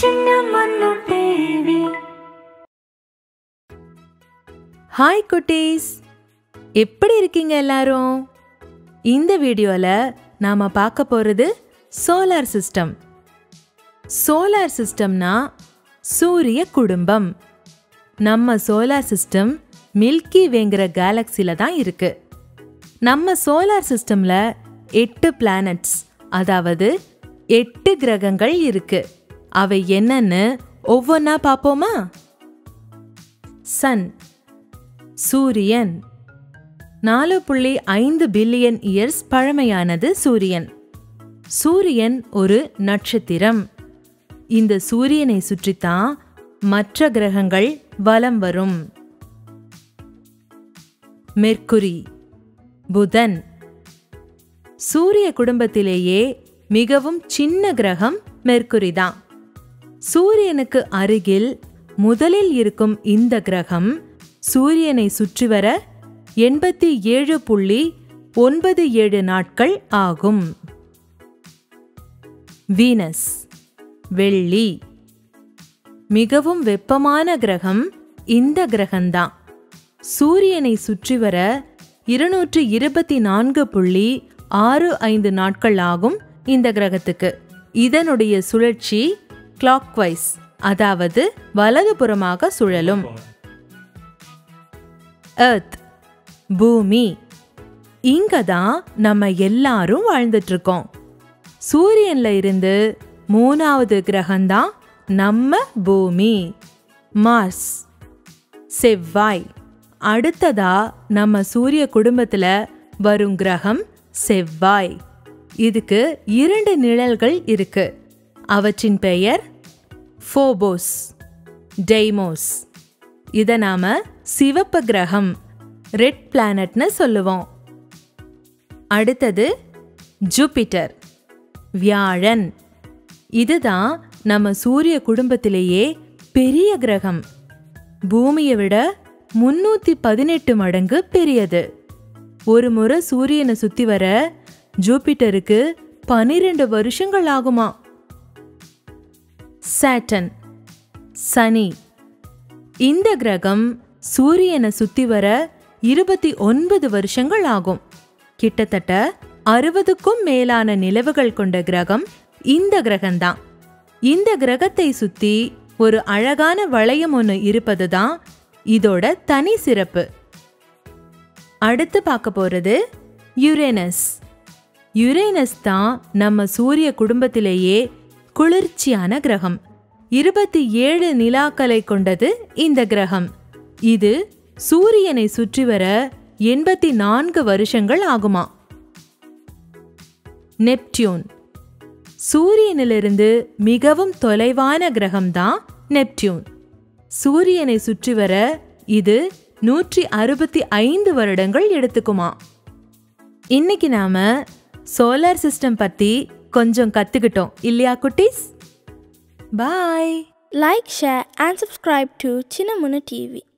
சின்ன மண்ணு TV hi குட்டீஸ் எப்படி இருக்கீங்க எல்லாரும் இந்த வீடியோவில் நாம் பார்க்க போகிறது சோலார் சிஸ்டம் சோலார் சிஸ்டம்னா சூரிய குடும்பம் நம்ம சோலார் சிஸ்டம் மில்கி வேங்கிற கேலக்சியில் தான் இருக்கு நம்ம சோலார் சிஸ்டமில் எட்டு பிளானட்ஸ் அதாவது எட்டு கிரகங்கள் இருக்கு அவை என்னன்னு ஒவ்வொன்றா பார்ப்போமா சன் சூரியன் நாலு புள்ளி ஐந்து பில்லியன் இயர்ஸ் பழமையானது சூரியன் சூரியன் ஒரு நட்சத்திரம் இந்த சூரியனை சுற்றித்தான் மற்ற கிரகங்கள் வலம் வரும் மெர்க்குரி புதன் சூரிய குடும்பத்திலேயே மிகவும் சின்ன கிரகம் மெர்க்குரி தான் சூரியனுக்கு அருகில் முதலில் இருக்கும் இந்த கிரகம் சூரியனை சுற்றி வர எண்பத்தி ஏழு புள்ளி ஒன்பது ஏழு நாட்கள் ஆகும் வீனஸ் வெள்ளி மிகவும் வெப்பமான கிரகம் இந்த கிரகம்தான் சூரியனை சுற்றி வர இருநூற்று இருபத்தி நான்கு புள்ளி ஆறு ஐந்து நாட்கள் ஆகும் இந்த கிரகத்துக்கு இதனுடைய சுழற்சி கிளாக்வைஸ் அதாவது வலதுபுறமாக சுழலும் எர்த் பூமி இங்க தான் நம்ம எல்லாரும் வாழ்ந்துட்டு இருக்கோம் சூரியன்ல இருந்து மூணாவது கிரகம்தான் நம்ம பூமி மார்ஸ் செவ்வாய் அடுத்ததா நம்ம சூரிய குடும்பத்துல வரும் கிரகம் செவ்வாய் இதுக்கு இரண்டு நிழல்கள் இருக்கு அவற்றின் பெயர் ஃபோபோஸ் டெய்மோஸ் இதை நாம சிவப்பு கிரகம் ரெட் பிளானட்னு சொல்லுவோம் அடுத்தது ஜூபிட்டர் வியாழன் இதுதான் நம்ம சூரிய குடும்பத்திலேயே பெரிய கிரகம் பூமியை விட முன்னூத்தி பதினெட்டு மடங்கு பெரியது ஒரு முறை சூரியனை சுத்தி வர ஜூபிட்டருக்கு பனிரெண்டு வருஷங்கள் ஆகுமா சாட்டன் சனி இந்த கிரகம் சூரியனை சுத்தி வர இருபத்தி ஒன்பது வருஷங்கள் ஆகும் கிட்டத்தட்ட அறுபதுக்கும் மேலான நிலவுகள் கொண்ட கிரகம் இந்த கிரகம்தான் இந்த கிரகத்தை சுத்தி ஒரு அழகான வளையம் ஒன்று இருப்பது தான் இதோட தனி சிறப்பு அடுத்து பார்க்க போறது யுரேனஸ் யுரேனஸ் தான் நம்ம சூரிய குடும்பத்திலேயே குளிர்ச்சியான கிரகம் இருபத்தி ஏழு நிலாக்களை கொண்டது இந்த கிரகம் இது சூரியனை சுற்றி வர எண்பத்தி நான்கு வருஷங்கள் ஆகுமா நெப்டியூன் சூரியனிலிருந்து மிகவும் தொலைவான கிரகம்தான் நெப்டியூன் சூரியனை சுற்றி வர இது நூற்றி அறுபத்தி ஐந்து வருடங்கள் எடுத்துக்குமா இன்னைக்கு நாம சோலார் சிஸ்டம் பத்தி கொஞ்சம் கத்துக்கிட்டோம் இல்லையா குட்டீஸ் பாய் Like, share, and subscribe to Chinamuna TV.